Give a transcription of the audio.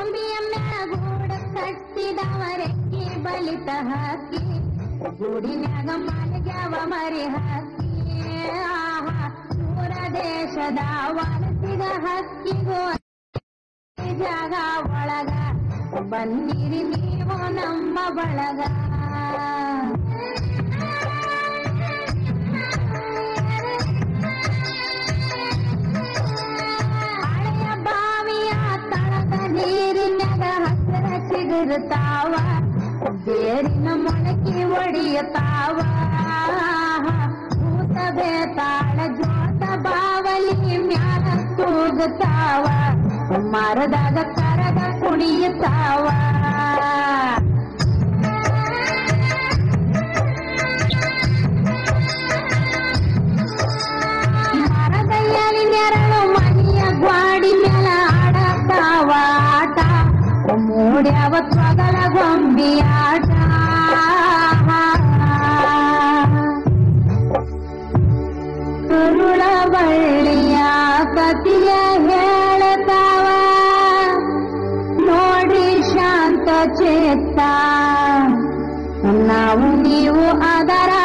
ಗೊಂಬಿಯ ಮ್ಯಾಗೂಡ ಕಟ್ಟಿದವರೆಕ್ಕಿ ಬಲಿತ ಹಾಕಿ ಗೂಡಿನ್ಯಾಗ ಮಲಗ್ಯಾವ ಮರಿ ಹಾಕಿ ಆಹಾ ದೂರ ದೇಶದ ವಲಸಿಗ ಹಕ್ಕಿಗೋ ಜಾಗ ಒಳಗ ಬನ್ನಿರಿ ನೀವು ನಮ್ಮ ಬಳಗ ಹಳೆಯ ಬಾವಿಯ ತಳದ ನೀರಿನಾಗ ಹಸಿರ ಚಿಗುರುತ್ತಾವ ಬೇರಿನ ಮೊಳಕೆ ಒಡೆಯುತ್ತಾವ ಭೂತ ಬೇತಾಳ ಜೋತ ಬಾವಲಿ ಮ್ಯಾಲ ತೂಗುತ್ತಾವ ಮರದಾಗ ಕರಗ ಕುಣಿಯುತ್ತಾವ ಮರದಯ್ಯಲಿ ನೆರಳು ಮನೆಯ ಗ್ವಾಡಿ ಮೇಲ ಆಡತಾವ ಆಟ ಮೂಡ್ಯಾವ ತೊಗಲ ಗೊಂಬಿ ಆಟ ಕರುಳ ಬಳ್ಳಿಯ ಕತಿಯ ಹೇಳತಾವ ನೋಡಿ ಶಾಂತ ಚೇತ ನಾವು ನೀವು ಅದರ